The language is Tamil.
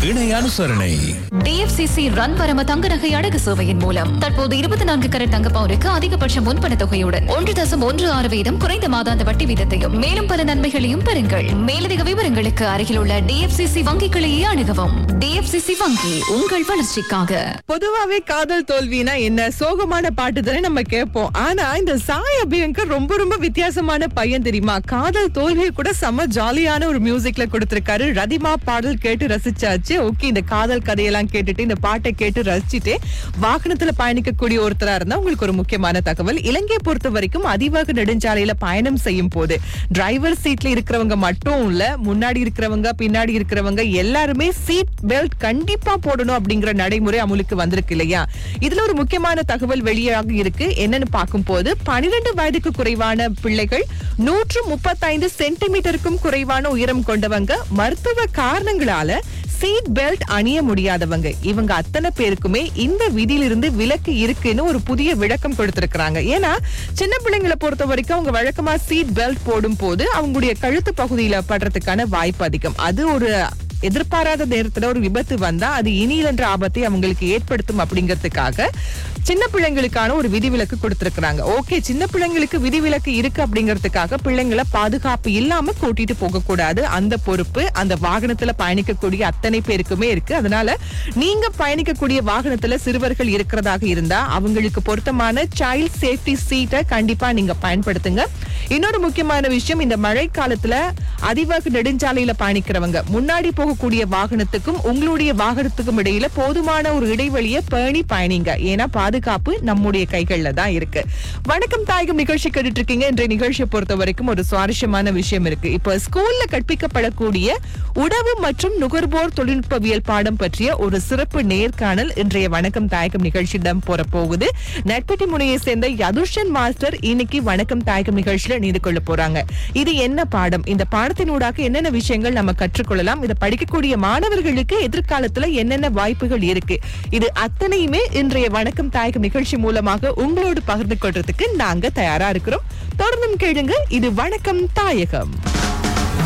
இணை அனுசரணை டிஎஃப்சிசி ரன் பரம தங்க நகை அடகு சேவையின் மூலம் தற்போது இருபத்தி நான்கு கரட் தங்க பவுனுக்கு அதிகபட்ச முன்பண தொகையுடன் ஒன்று தசம் ஒன்று ஆறு வீதம் குறைந்த மாதாந்த வட்டி வீதத்தையும் மேலும் பல நன்மைகளையும் பெறுங்கள் மேலதிக விவரங்களுக்கு அருகில் உள்ள டிஎஃப்சிசி வங்கி கிளையை அணுகவும் டிஎஃப்சிசி வங்கி உங்கள் வளர்ச்சிக்காக பொதுவாவே காதல் தோல்வினா என்ன சோகமான பாட்டு தானே நம்ம கேட்போம் ஆனா இந்த சாய் அபியங்கர் ரொம்ப ரொம்ப வித்தியாசமான பையன் தெரியுமா காதல் தோல்வியை கூட செம ஜாலியான ஒரு மியூசிக்ல கொடுத்திருக்காரு ரதிமா பாடல் கேட்டு ரசிச்சாச்சு ஓகே இந்த காதல் கதையெல்லாம் கேட்டுட்டு இந்த பாட்டை கேட்டு ரசிச்சுட்டு வாகனத்துல பயணிக்கக்கூடிய ஒருத்தரா இருந்தா உங்களுக்கு ஒரு முக்கியமான தகவல் இலங்கையை பொறுத்த வரைக்கும் அதிவேக நெடுஞ்சாலையில பயணம் செய்யும் போது டிரைவர் சீட்ல இருக்கிறவங்க மட்டும் இல்ல முன்னாடி இருக்கிறவங்க பின்னாடி இருக்கிறவங்க எல்லாருமே சீட் பெல்ட் கண்டிப்பா போடணும் அப்படிங்கிற நடைமுறை அமுலுக்கு வந்திருக்கு இல்லையா இதுல ஒரு முக்கியமான தகவல் வெளியாக இருக்கு என்னன்னு பார்க்கும்போது பனிரெண்டு வயதுக்கு குறைவான பிள்ளைகள் நூற்று முப்பத்தைந்து சென்டிமீட்டருக்கும் குறைவான உயரம் கொண்டவங்க மருத்துவ காரணங்களால சீட் பெல்ட் அணிய முடியாதவங்க இவங்க அத்தனை பேருக்குமே இந்த விதியிலிருந்து விலக்கு இருக்குன்னு ஒரு புதிய விளக்கம் கொடுத்திருக்கிறாங்க ஏன்னா சின்ன பிள்ளைங்களை பொறுத்த வரைக்கும் அவங்க வழக்கமா சீட் பெல்ட் போடும் போது அவங்களுடைய கழுத்து பகுதியில படுறதுக்கான வாய்ப்பு அதிகம் அது ஒரு எதிர்பாராத நேரத்துல ஒரு விபத்து வந்தா அது இனியிலன்ற ஆபத்தை அவங்களுக்கு ஏற்படுத்தும் அப்படிங்கிறதுக்காக சின்ன பிள்ளைங்களுக்கான ஒரு விதிவிலக்கு கொடுத்திருக்கிறாங்க ஓகே சின்ன பிள்ளைங்களுக்கு விதிவிலக்கு இருக்கு அப்படிங்கிறதுக்காக பிள்ளைங்களை பாதுகாப்பு இல்லாம கூட்டிட்டு போக கூடாது அந்த பொறுப்பு அந்த வாகனத்துல பயணிக்கக்கூடிய அத்தனை பேருக்குமே இருக்கு அதனால நீங்க பயணிக்கக்கூடிய வாகனத்துல சிறுவர்கள் இருக்கிறதாக இருந்தா அவங்களுக்கு பொருத்தமான சைல்ட் சேஃப்டி சீட்டை கண்டிப்பா நீங்க பயன்படுத்துங்க இன்னொரு முக்கியமான விஷயம் இந்த மழை காலத்துல அதிவேக நெடுஞ்சாலையில பயணிக்கிறவங்க முன்னாடி போகக்கூடிய வாகனத்துக்கும் உங்களுடைய வாகனத்துக்கும் இடையில போதுமான ஒரு இடைவெளியை பேணி பயணிங்க ஏன்னா பாதுகாப்பு நம்முடைய கைகள்ல தான் இருக்கு வணக்கம் தாயகம் நிகழ்ச்சி கேட்டுட்டு இருக்கீங்க இன்றைய நிகழ்ச்சியை பொறுத்த வரைக்கும் ஒரு சுவாரஸ்யமான விஷயம் இருக்கு இப்ப ஸ்கூல்ல கற்பிக்கப்படக்கூடிய உணவு மற்றும் நுகர்வோர் தொழில்நுட்பவியல் பாடம் பற்றிய ஒரு சிறப்பு நேர்காணல் இன்றைய வணக்கம் தாயகம் நிகழ்ச்சியிடம் போற போகுது நட்பட்டி முனையை சேர்ந்த யதுஷன் மாஸ்டர் இன்னைக்கு வணக்கம் தாயகம் நிகழ்ச்சியில நீந்து கொள்ள போறாங்க இது என்ன பாடம் இந்த பாடத்தினூடாக என்னென்ன விஷயங்கள் நம்ம கற்றுக்கொள்ளலாம் இதை படிக்கக்கூடிய மாணவர்களுக்கு எதிர்காலத்துல என்னென்ன வாய்ப்புகள் இருக்கு இது அத்தனையுமே இன்றைய வணக்கம் தாயகம் நிகழ்ச்சி மூலமாக உங்களோடு பகிர்ந்து கொள்றதுக்கு நாங்க தயாரா இருக்கிறோம் தொடர்ந்தும் கேளுங்க இது வணக்கம் தாயகம்